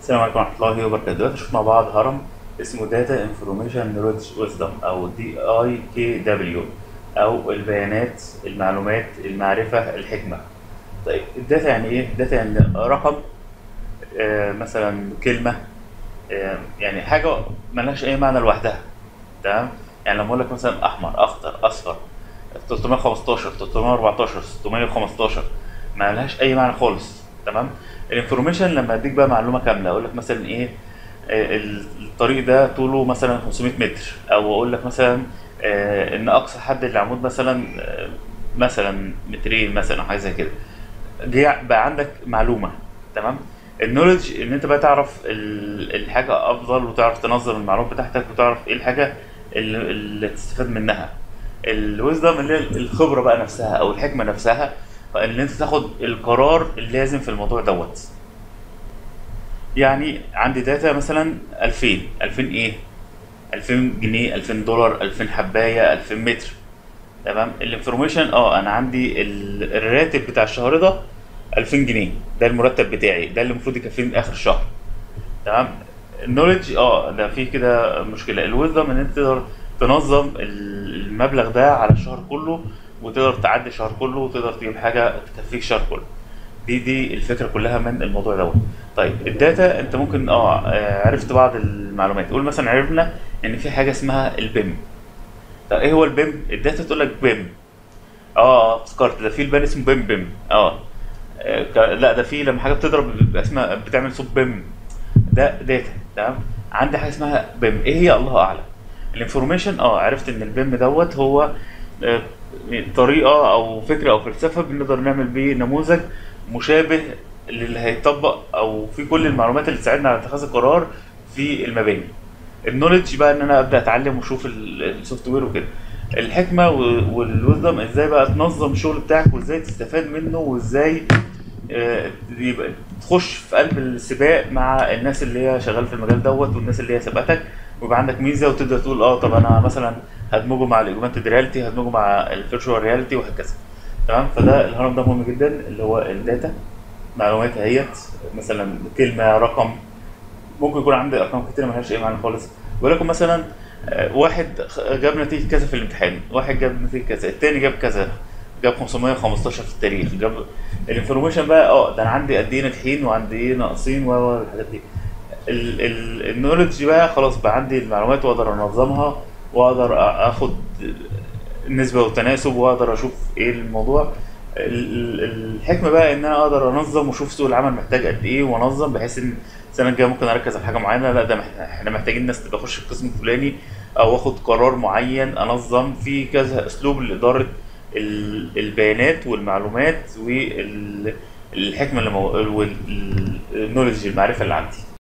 السلام عليكم ورحمة الله وبركاته دلوقتي نشوف مع بعض هرم اسمه Data Information Knowledge Wisdom أو دي اي كي دبليو أو البيانات المعلومات المعرفة الحكمة طيب الداتا يعني إيه؟ الداتا يعني رقم آه مثلا كلمة آه يعني حاجة ملهاش أي معنى لوحدها تمام يعني لما أقول لك مثلا أحمر أخضر أصفر 315 314 615 ما لهاش اي معنى خالص تمام الانفورميشن لما اديك بقى معلومه كامله اقول لك مثلا ايه آه، الطريق ده طوله مثلا 500 متر او اقول لك مثلا آه، ان اقصى حد للعمود مثلا آه، مثلا مترين مثلا أو حاجه زي كده جه بقى عندك معلومه تمام النولج ان انت بقى تعرف ال- الحاجه افضل وتعرف تنظم المعلومات بتاعتك وتعرف ايه الحاجه اللي, اللي تستفاد منها الويزدم اللي هي الخبره بقى نفسها او الحكمه نفسها ان انت تاخد القرار اللازم في الموضوع دوت يعني عندي داتا مثلا 2000 2000 ايه 2000 جنيه 2000 دولار 2000 حبايه 2000 متر تمام الانفورميشن اه انا عندي ال- الراتب بتاع الشهر ده 2000 جنيه ده المرتب بتاعي ده اللي المفروض يكفيني اخر الشهر تمام النولج اه ده في كده مشكله الويزدم ان انت تقدر تنظم المبلغ ده على الشهر كله وتقدر تعدي الشهر كله وتقدر تجيب حاجه تكفيك الشهر كله دي دي الفكره كلها من الموضوع دوت طيب الداتا انت ممكن اه آه، عرفت بعض المعلومات قول مثلا عرفنا ان في حاجه اسمها البيم طب ايه هو البيم الداتا تقول لك بيم اه افتكرت ده في البان اسمه بيم بيم اه آه، ك- لا ده في لما حاجه بتضرب بيبقى اسمها بتعمل صوت بيم ده داتا تمام عندي حاجه اسمها بيم ايه هي الله اعلم الانفورميشن اه عرفت ان البيم دوت هو آه، طريقه او فكره او فلسفه بنقدر نعمل بيه نموذج مشابه للي هيطبق او في كل المعلومات اللي تساعدنا على اتخاذ القرار في المباني النولج بقى ان انا ابدا اتعلم واشوف السوفت وير وكده الحكمه والوزدم ازاي بقى تنظم الشغل بتاعك وازاي تستفاد منه وازاي آه، يبقى تخش في قلب السباق مع الناس اللي هي شغاله في المجال دوت والناس اللي هي سبقتك ويبقى عندك ميزه وتقدر تقول اه طب انا مثلا هدمجه مع الاوجمانتد رياليتي هدمجه مع الفيرتشوال رياليتي وهكذا تمام فده الهرم ده مهم جدا اللي هو الداتا معلومات اهيت مثلا كلمه رقم ممكن يكون عندي ارقام كتير ملهاش اي معنى خالص ولكن مثلا آه، واحد خ- جاب نتيجه كذا في الامتحان واحد جاب نتيجه كذا التاني جاب كذا جاب 515 في التاريخ جاب الانفورميشن بقى اه ده انا عندي قد ايه ناجحين وعندي ايه ناقصين و و الحاجات دي النولج بقى خلاص بقى عندي المعلومات واقدر انظمها واقدر أ- اخد نسبة وتناسب واقدر اشوف ايه الموضوع ال- ال- الحكمة بقى ان انا اقدر انظم واشوف سوق العمل محتاج قد ايه وانظم بحيث ان السنة الجاية ممكن اركز على حاجة معينة لا ده مح- احنا محتاجين ناس تبقى اخش القسم الفلاني او اخد قرار معين انظم في كذا اسلوب لادارة ال- البيانات والمعلومات والحكمة اللي مو... والنولج المعرفة اللي عندي